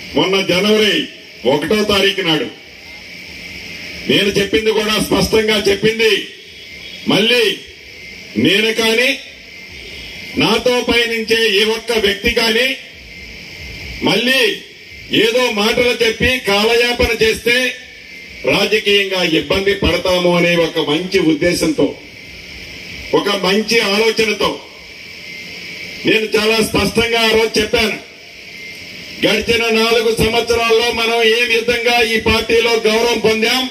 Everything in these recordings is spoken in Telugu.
మొన్న జనవరి ఒకటో తారీఖు నాడు నేను చెప్పింది కూడా స్పష్టంగా చెప్పింది మళ్ళీ నేను కానీ నాతో పయనించే ఏ ఒక్క వ్యక్తి కానీ మళ్ళీ ఏదో మాటలు చెప్పి కాలయాపన చేస్తే రాజకీయంగా ఇబ్బంది పడతాము అనే ఒక మంచి ఉద్దేశంతో ఒక మంచి ఆలోచనతో నేను చాలా స్పష్టంగా ఆ రోజు చెప్పాను గడిచిన నాలుగు సంవత్సరాల్లో మనం ఏ విధంగా ఈ పార్టీలో గౌరవం పొందాం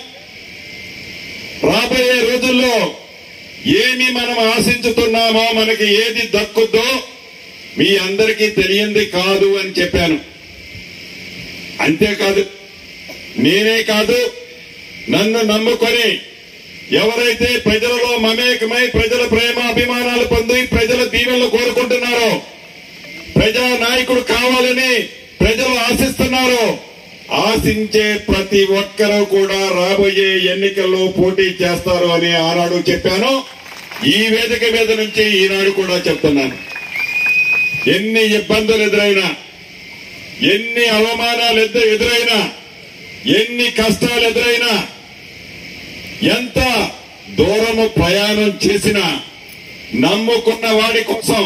రాబోయే రోజుల్లో ఏమి మనం ఆశించుతున్నామో మనకి ఏది దక్కుద్దో మీ అందరికీ తెలియంది కాదు అని చెప్పాను అంతేకాదు నేనే కాదు నన్ను నమ్ముకొని ఎవరైతే ప్రజలలో మమేకమై ప్రజల ప్రేమ అభిమానాలు పొంది ప్రజల దీవెనలు కోరుకుంటున్నారో ప్రజా నాయకుడు కావాలని ప్రజలు ఆశిస్తున్నారో ఆశించే ప్రతి ఒక్కరూ కూడా రాబోయే ఎన్నికల్లో పోటీ చేస్తారు అని ఆనాడు చెప్పాను ఈ వేదిక మీద నుంచి ఈనాడు కూడా చెప్తున్నాను ఎన్ని ఇబ్బందులు ఎదురైనా ఎన్ని అవమానాలు ఎదు- ఎదురైనా ఎన్ని కష్టాలు ఎదురైనా ఎంత దూరము ప్రయాణం చేసినా నమ్ముకున్న వాడి కోసం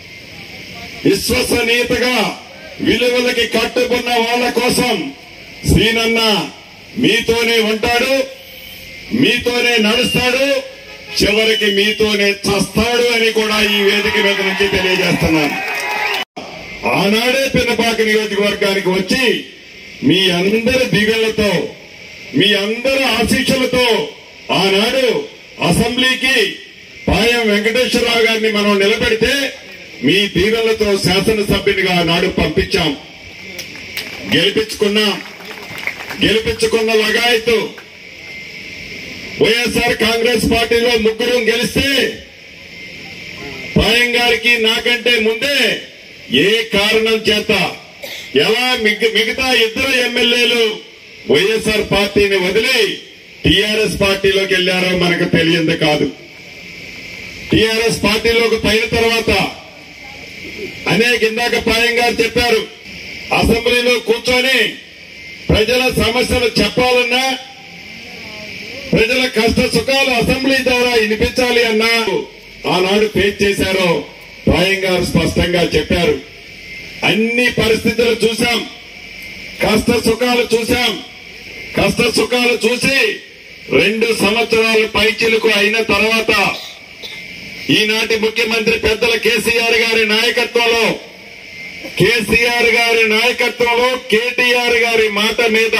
విశ్వసనీయతగా విలువలకి కట్టుకున్న వాళ్ళ కోసం శ్రీనన్న మీతోనే ఉంటాడు మీతోనే నడుస్తాడు చివరికి మీతోనే చస్తాడు అని కూడా ఈ వేదిక మీద నుంచి తెలియజేస్తున్నాను ఆనాడే పిన్నపాక నియోజకవర్గానికి వచ్చి మీ అందరి దిగుళ్లతో మీ అందరి ఆశీస్సులతో ఆనాడు అసెంబ్లీకి పాయం వెంకటేశ్వరరావు గారిని మనం నిలబెడితే మీ దీవెనలతో శాసనసభ్యునిగా ఆనాడు పంపించాం గెలిపించుకున్నాం గెలిపించుకున్న లగాయతు వైఎస్ఆర్ కాంగ్రెస్ పార్టీలో ముగ్గురు గెలిస్తే పాయం గారికి నాకంటే ముందే ఏ కారణం చేత ఎలా మిగ- మిగతా ఇద్దరు ఎమ్మెల్యేలు వైఎస్ఆర్ పార్టీని వదిలి టీఆర్ఎస్ పార్టీలోకి వెళ్లారో మనకు తెలియంది కాదు టీఆర్ఎస్ పార్టీలోకి పోయిన తర్వాత అనేక ఇందాక పాయం గారు చెప్పారు అసెంబ్లీలో కూర్చొని ప్రజల సమస్యలు చెప్పాలన్నా ప్రజల కష్ట సుఖాలు అసెంబ్లీ ద్వారా వినిపించాలి అన్నా ఆనాడు ఫేస్ చేశారో పాయం గారు స్పష్టంగా చెప్పారు అన్ని పరిస్థితులు చూశాం కష్ట సుఖాలు చూశాం కష్ట సుఖాలు చూసి రెండు సంవత్సరాలు పైచిలకు అయిన తర్వాత ఈనాటి ముఖ్యమంత్రి పెద్దల కేసీఆర్ గారి నాయకత్వంలో కేసీఆర్ గారి నాయకత్వంలో కేటీఆర్ గారి మాట మీద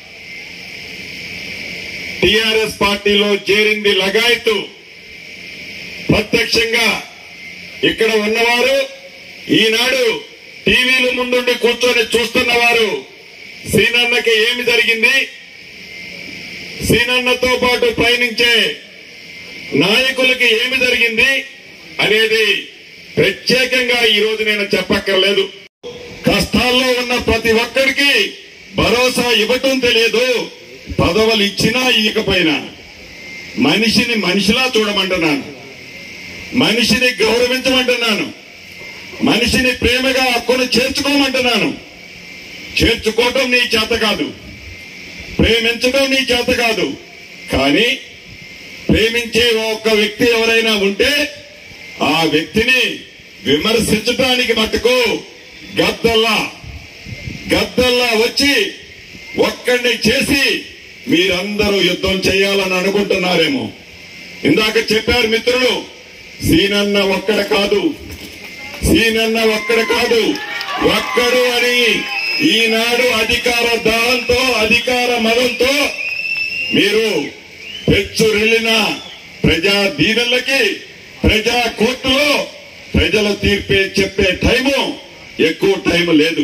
టిఆర్ఎస్ పార్టీలో చేరింది లగాయతు ప్రత్యక్షంగా ఇక్కడ ఉన్నవారు ఈనాడు టీవీల ముందుండి కూర్చొని చూస్తున్నవారు సీనన్నకి ఏమి జరిగింది సీనన్నతో పాటు పయనించే నాయకులకి ఏమి జరిగింది అనేది ప్రత్యేకంగా ఈ రోజు నేను చెప్పక్కర్లేదు కష్టాల్లో ఉన్న ప్రతి ఒక్కరికి భరోసా ఇవ్వటం తెలియదు పదవులు ఇచ్చినా ఇయ్యకపోయినా మనిషిని మనిషిలా చూడమంటున్నాను మనిషిని గౌరవించమంటున్నాను మనిషిని ప్రేమగా హక్కును చేర్చుకోమంటున్నాను చేర్చుకోవటం నీ చేత కాదు ప్రేమించడం నీ చేత కాదు కానీ ప్రేమించే ఒక్క వ్యక్తి ఎవరైనా ఉంటే ఆ వ్యక్తిని విమర్శించడానికి మట్టుకు గద్దల్లా గద్దల్లా వచ్చి ఒక్కడిని చేసి మీరందరూ యుద్ధం చేయాలని అనుకుంటున్నారేమో ఇందాక చెప్పారు మిత్రులు సీనన్న ఒక్కడ కాదు సీనన్న ఒక్కడ కాదు ఒక్కడు అని ఈనాడు అధికార దాహంతో అధికార మదంతో మీరు పెచ్చురెళ్లిన ప్రజా దీవెనలకి ప్రజా కోర్టులో ప్రజల తీర్పే చెప్పే టైము ఎక్కువ టైం లేదు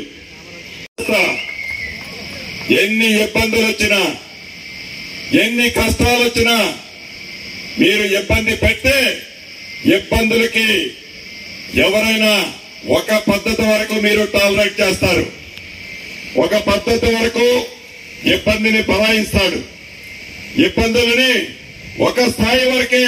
ఎన్ని ఇబ్బందులు వచ్చినా ఎన్ని కష్టాలు వచ్చినా మీరు ఇబ్బంది పెడితే ఇబ్బందులకి ఎవరైనా ఒక పద్ధతి వరకు మీరు టాలరేట్ చేస్తారు ఒక పద్ధతి వరకు ఇబ్బందిని బలాయిస్తాడు ఇబ్బందులని ఒక స్థాయి వరకే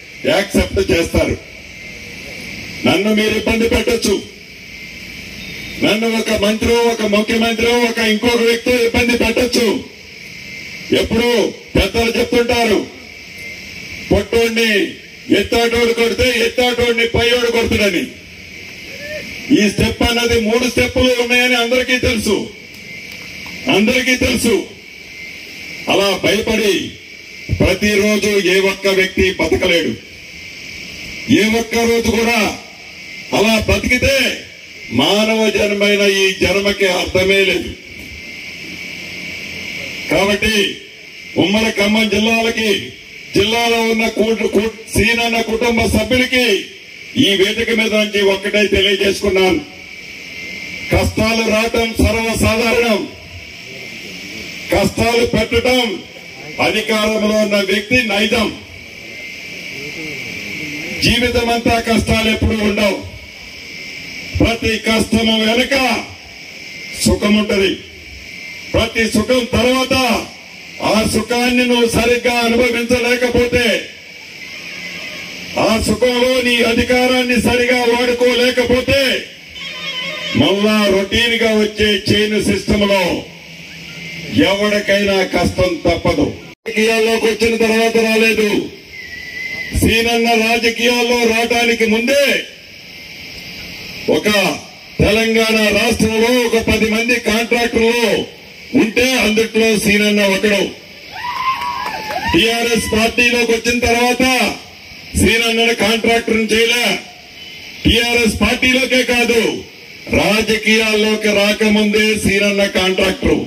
యాక్సెప్ట్ చేస్తారు నన్ను మీరు ఇబ్బంది పెట్టొచ్చు నన్ను ఒక మంత్రి ఒక ముఖ్యమంత్రి ఒక ఇంకొక వ్యక్తి ఇబ్బంది పెట్టొచ్చు ఎప్పుడు పెద్దలు చెప్తుంటారు పొట్టోడిని ఎత్తాటోడు కొడితే ఎత్తాటోడిని పైయోడు కొడుతుడని ఈ స్టెప్ అన్నది మూడు స్టెప్పులు ఉన్నాయని అందరికీ తెలుసు అందరికీ తెలుసు అలా భయపడి ప్రతిరోజు ఏ ఒక్క వ్యక్తి బతకలేడు ఏ ఒక్క రోజు కూడా అలా బతికితే మానవ జన్మైన ఈ జన్మకి అర్థమే లేదు కాబట్టి ఉమ్మడి ఖమ్మం జిల్లాలకి జిల్లాలో ఉన్న కూ- కూ- సీనన్న కుటుంబ సభ్యులకి ఈ వేదిక మీద నుంచి ఒక్కటే తెలియజేసుకున్నాను కష్టాలు రావటం సర్వసాధారణం కష్టాలు పెట్టడం అధికారంలో ఉన్న వ్యక్తి నైజం జీవితం అంతా కష్టాలు ఎప్పుడు ఉండవు ప్రతి కష్టము వెనుక సుఖం ఉంటది ప్రతి సుఖం తర్వాత ఆ సుఖాన్ని నువ్వు సరిగ్గా అనుభవించలేకపోతే ఆ సుఖంలో నీ అధికారాన్ని సరిగా వాడుకోలేకపోతే మళ్ళా రొటీన్ గా వచ్చే చైన్ సిస్టమ్ లో ఎవరికైనా కష్టం తప్పదు రాజకీయాల్లోకి వచ్చిన తర్వాత రాలేదు సీనన్న రాజకీయాల్లో రావడానికి ముందే ఒక తెలంగాణ రాష్ట్రంలో ఒక పది మంది కాంట్రాక్టర్లు ఉంటే అందుట్లో సీనన్న ఒకడు టిఆర్ఎస్ పార్టీలోకి వచ్చిన తర్వాత సీనన్న కాంట్రాక్టర్ చేయలే టిఆర్ఎస్ పార్టీలోకే కాదు రాజకీయాల్లోకి రాకముందే సీనన్న కాంట్రాక్టర్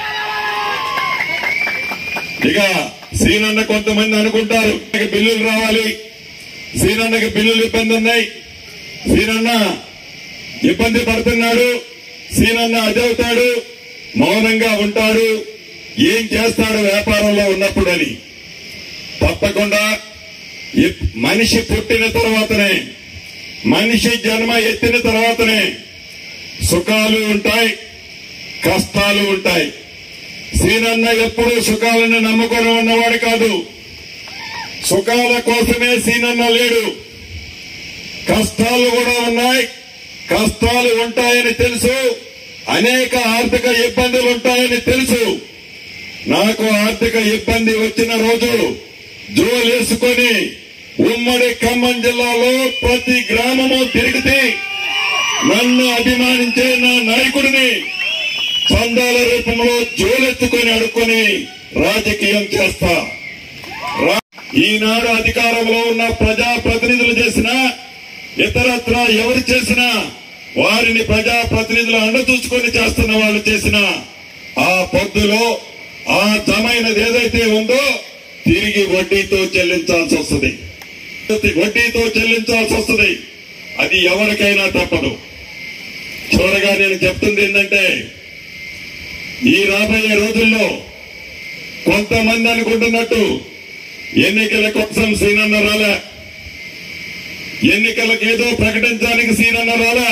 ఇక సీనన్న కొంతమంది అనుకుంటారు "నాకు బిల్లులు రావాలి సీనన్నకి బిల్లులు ఇబ్బంది ఉన్నాయి సీనన్న ఇబ్బంది పడుతున్నాడు సీనన్న అదవుతాడు మౌనంగా ఉంటాడు ఏం చేస్తాడు వ్యాపారంలో ఉన్నప్పుడని తప్పకుండా ఇప్- మనిషి పుట్టిన తర్వాతనే మనిషి జన్మ ఎత్తిన తర్వాతనే సుఖాలు ఉంటాయి కష్టాలు ఉంటాయి సీనన్న ఎప్పుడూ సుఖాలను నమ్ముకొని ఉన్నవాడు కాదు సుఖాల కోసమే సీనన్న లేడు కష్టాలు కూడా ఉన్నాయి కష్టాలు ఉంటాయని తెలుసు అనేక ఆర్థిక ఇబ్బందులు ఉంటాయని తెలుసు నాకు ఆర్థిక ఇబ్బంది వచ్చిన రోజు జోలేసుకొని ఉమ్మడి ఖమ్మం జిల్లాలో ప్రతి గ్రామము తిరిగితే నన్ను అభిమానించే నా నాయకుడిని చందాల రూపంలో జోలెత్తుకొని అడుక్కొని రాజకీయం చేస్తా రా- ఈనాడు అధికారంలో ఉన్న ప్రజా ప్రతినిధులు చేసిన ఇతరత్ర ఎవరు చేసినా వారిని ప్రజా ప్రతినిధులు అండచూసుకొని చేస్తున్న వాళ్ళు చేసిన ఆ పొద్దులో ఆ జమైనది ఏదైతే ఉందో తిరిగి వడ్డీతో చెల్లించాల్సి వస్తుంది వడ్డీతో చెల్లించాల్సి వస్తుంది అది ఎవరికైనా తప్పదు చివరగా నేను చెప్తుంది ఏంటంటే ఈ రాబోయే రోజుల్లో కొంతమంది అనుకుంటున్నట్టు ఎన్నికల కోసం సీనన్న రాలే ఎన్నికలకు ఏదో ప్రకటించడానికి సీనన్న రాలే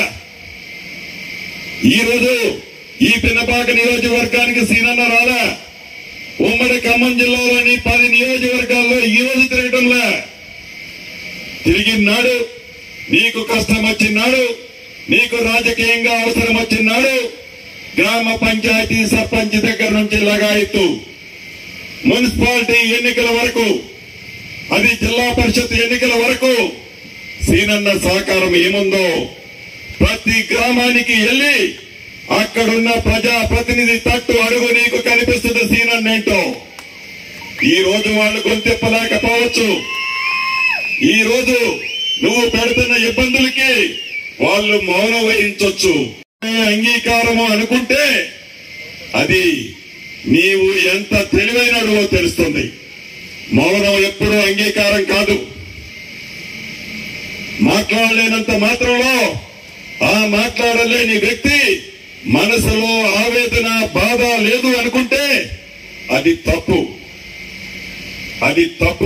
ఈ రోజు ఈ పినపాక నియోజకవర్గానికి సీనన్న రాలే ఉమ్మడి ఖమ్మం జిల్లాలోని పది నియోజకవర్గాల్లో ఈ రోజు తిరగటంలే తిరిగినాడు నీకు కష్టం వచ్చినాడు నీకు రాజకీయంగా అవసరం వచ్చినాడు గ్రామ పంచాయతీ సర్పంచ్ దగ్గర నుంచి లగాయత్తు మున్సిపాలిటీ ఎన్నికల వరకు అది జిల్లా పరిషత్ ఎన్నికల వరకు సీనన్న సహకారం ఏముందో ప్రతి గ్రామానికి వెళ్లి అక్కడున్న ప్రజా ప్రతినిధి తట్టు అడుగు నీకు కనిపిస్తుంది సీనన్న ఏంటో ఈ రోజు వాళ్ళు గొంతెప్పలేకపోవచ్చు ఈ రోజు నువ్వు పెడుతున్న ఇబ్బందులకి వాళ్ళు మౌనం వహించొచ్చు అంగీకారము అనుకుంటే అది నీవు ఎంత తెలివైనడో తెలుస్తుంది మౌనం ఎప్పుడూ అంగీకారం కాదు మాట్లాడలేనంత మాత్రంలో ఆ మాట్లాడలేని వ్యక్తి మనసులో ఆవేదన బాధ లేదు అనుకుంటే అది తప్పు అది తప్పు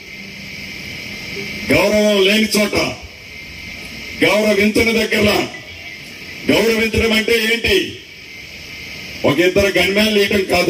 గౌరవం లేని చోట గౌరవించని దగ్గర గౌరవించడం అంటే ఏంటి ఒక ఇద్దరు గన్మ్యాన్లు ఇయటం కాదు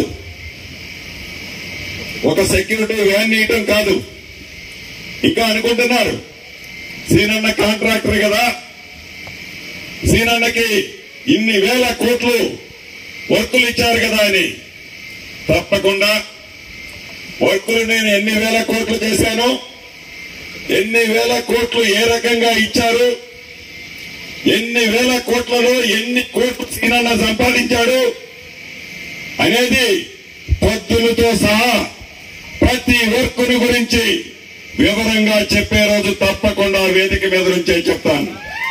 ఒక సెక్యూరిటీ వ్యాన్ ఇయటం కాదు ఇంకా అనుకుంటున్నారు సీనన్న కాంట్రాక్టర్ కదా సీనన్నకి ఇన్ని వేల కోట్లు వర్కులు ఇచ్చారు కదా అని తప్పకుండా వర్కులు నేను ఎన్ని వేల కోట్లు చేశాను ఎన్ని వేల కోట్లు ఏ రకంగా ఇచ్చారు ఎన్ని వేల కోట్లలో ఎన్ని కోట్లు సీనన్న సంపాదించాడు అనేది పొద్దులతో సహా ప్రతి వర్కుని గురించి వివరంగా చెప్పే రోజు తప్పకుండా వేదిక మీద నుంచే చెప్తాను